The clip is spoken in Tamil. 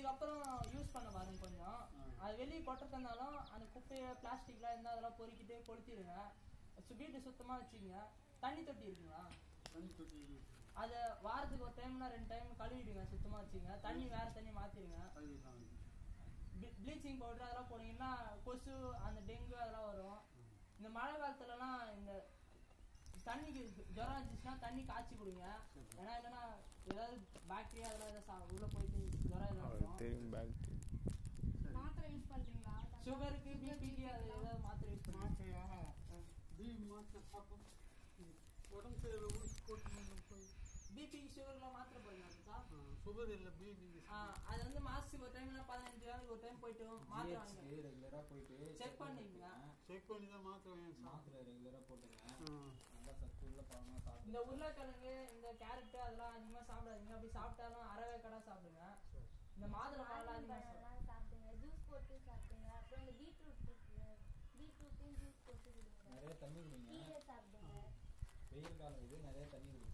இதுக்கப்புறம் யூஸ் பண்ண பாருங்க கொஞ்சம் ஆ. அது வெளியே கொட்டுறதுனாலும் அந்த குப்பையை பிளாஸ்டிக்லாம் இருந்தால் அதெல்லாம் பொறுக்கிட்டு கொளுத்திடுங்க சு- வீட்டு சுத்தமா வச்சுக்கோங்க தண்ணி தொட்டி இருக்குங்களா தண்ணி தொட்டி அதை வாரத்துக்கு ஒரு டைம்னா ரெண்டு டைம் கழுவிடுங்க சுத்தமா வச்சுங்க தண்ணி வேற தண்ணி மாத்திடுங்க அதுதான் ப்ளீச்சிங் பவுடர் அதெல்லாம் போனீங்கன்னா கொசு அந்த டெங்கு அதெல்லாம் வரும் இந்த மழை காலத்துலலாம் இந்த தண்ணிக்கு ஜுரம் வந்துச்சுன்னா தண்ணி காய்ச்சி கொடுங்க ஏன்னா இல்லைன்னா ஏதாவது பாக்டீரியா அதெல்லாம் ஏதாவது சா- உள்ள போயிட்டு ஜுரம் ஏதாவது அவருக்கு வரும் தெரியும் பேக் சரி மாத்திரை யூஸ் பண்றீங்களா சுகருக்கு பிபிக்கு அது ஏதாவது மாத்திரை யூஸ் பண்ணுங்க மாத்திரையா பி மாத்திரை சாப்பிடும் உடம்பு சரியில்லை ஊசி போட்டு போய் பிபிக்கு சுகர்லாம் மாத்திரை போடுங்க சுகர் இல்லை பிபி அது வந்து மாசத்துக்கு ஒரு டைம் பதினஞ்சு நாளைக்கு ஒரு டைம் போயிட்டு மாத்திரை வாங்க ரெகுலரா போயிட்டு செக் பண்ணிக்கங்க செக் பண்ணி தான் மாத்திரை வாங்கி சாப்பிடும் மாத்திரை ரெகுலரா போட்டுங்க ஆ. நல்லா சத்து உள்ள பழமா இந்த சாப்பிட்டு உருளைக்கிழங்கு இந்த கேரட் அதெல்லாம் அதிகமா சாப்பிடாதீங்க அப்படி சாப்பிட்டாலும் அரை கடை சாப்பிடுங்க இந்த மாதுளை பழம் அதிகமா சாப்பிடுங்க பழம்லாம் சாப்பிடுங்க ஜூஸ் போட்டு சாப்பிடுங்க அப்புறம் இந்த பீட்ரூட் இருக்குல்ல பீட்ரூட்டையும் ஜூஸ் போட்டு குடிங்க நிறைய தண்ணி குடிங்க கீரை சாப்பிடுங்க வெயில் காலம் இது நிறைய தண்ணி குடிங்க